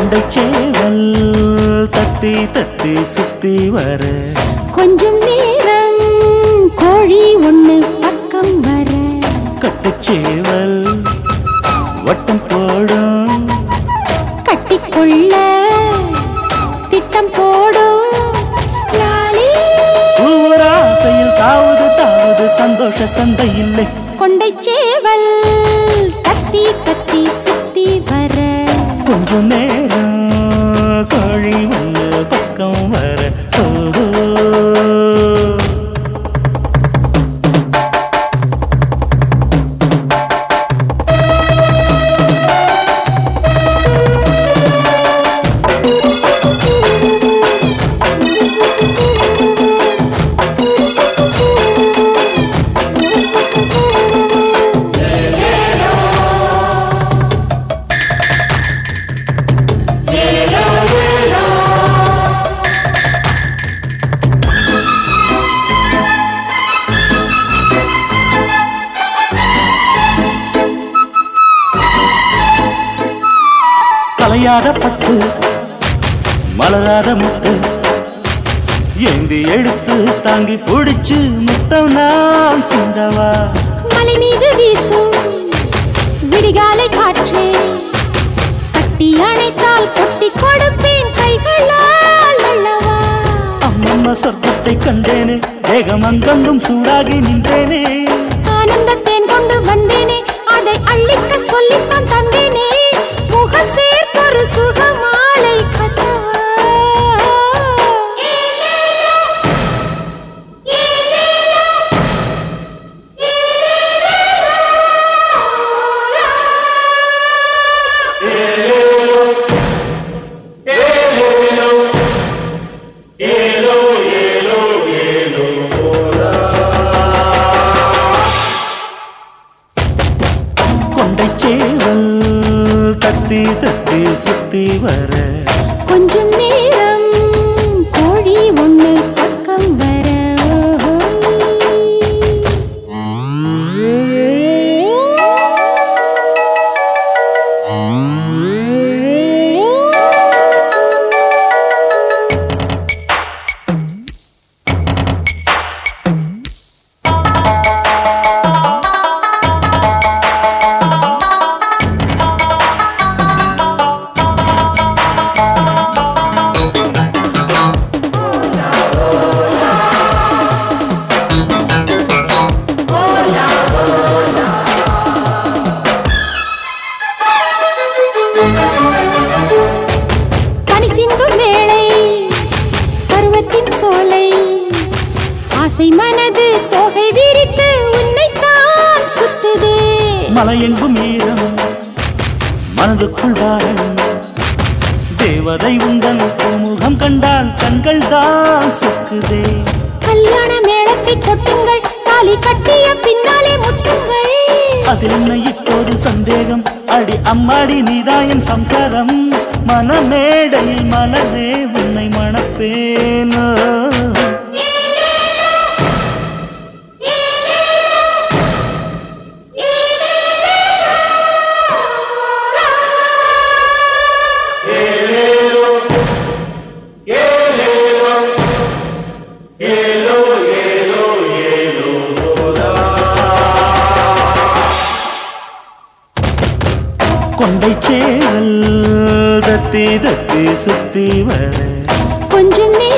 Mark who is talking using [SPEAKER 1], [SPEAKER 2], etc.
[SPEAKER 1] கொண்டை சேவல் தத்தி தத்தி சுத்தி வர
[SPEAKER 2] கொஞ்சம் நேரம் கோழி ஒண்ணு பக்கம் வர
[SPEAKER 1] கட்டுச்சேவல் வட்டம் போடும்
[SPEAKER 2] கட்டிக்கொள்ள திட்டம் போடும் லாலி
[SPEAKER 1] ஊராசையில் தாவது தாவது சந்தோஷ சந்தை இல்லை
[SPEAKER 2] கொண்டை சேவல் தத்தி தத்தி சுத்தி வர
[SPEAKER 1] கொஞ்சம் நேரம் கோழி ஒன்று பக்கம் வர ஓஹோ கலையாத பட்டு மலராத முட்டு ஏந்தி எடுத்து தாங்கி பிடிச்சு முத்தம் நான் சிந்தவா
[SPEAKER 2] மலை மீது வீசும் விடிகாலை காற்றே கட்டி அணைத்தால் கொட்டி கொடுப்பேன் கைகளால் அல்லவா
[SPEAKER 1] அம்மம்மா சொர்க்கத்தை கண்டேனே வேகம் அங்கங்கும் சூடாகி நின்றேனே
[SPEAKER 2] ஆனந்தத்தேன் கொண்டு வந்தேனே அதை அள்ளிக்க சொல்லித்தான் தந்தேனே முகம் சேர்த்தொரு சுகமாலை கட்டவா
[SPEAKER 1] கொண்டை சேவல் தத்தி தத்தி சுத்தி வர
[SPEAKER 2] கொஞ்சம் நேரம் கோழி ஒண்ணு பக்கம் வர பனி சிந்தும் வேளை பருவத்தின் சோலை ஆசை மனது தொகை விரித்து உன்னைத்தான் சுத்துதே
[SPEAKER 1] மலையெங்கும் ஈரம் மனதுக்குள் வாரம் தேவதை உந்தன் முகம் கண்டால் கண்கள் தான் சொக்குதே
[SPEAKER 2] கல்யாண மேளத்தை கொட்டுங்கள் தாலி கட்டிய பின்னாலே முட்டுங்கள்
[SPEAKER 1] அதில் என்ன இப்போது சந்தேகம் அடி அம்மாடி நீதாயன் சம்சாரம் மனமேடையில் மனதே உன்னை மணப்பேனோ கொண்டை சேவல் தத்தி தத்தி சுத்தி வர
[SPEAKER 2] கொஞ்சம்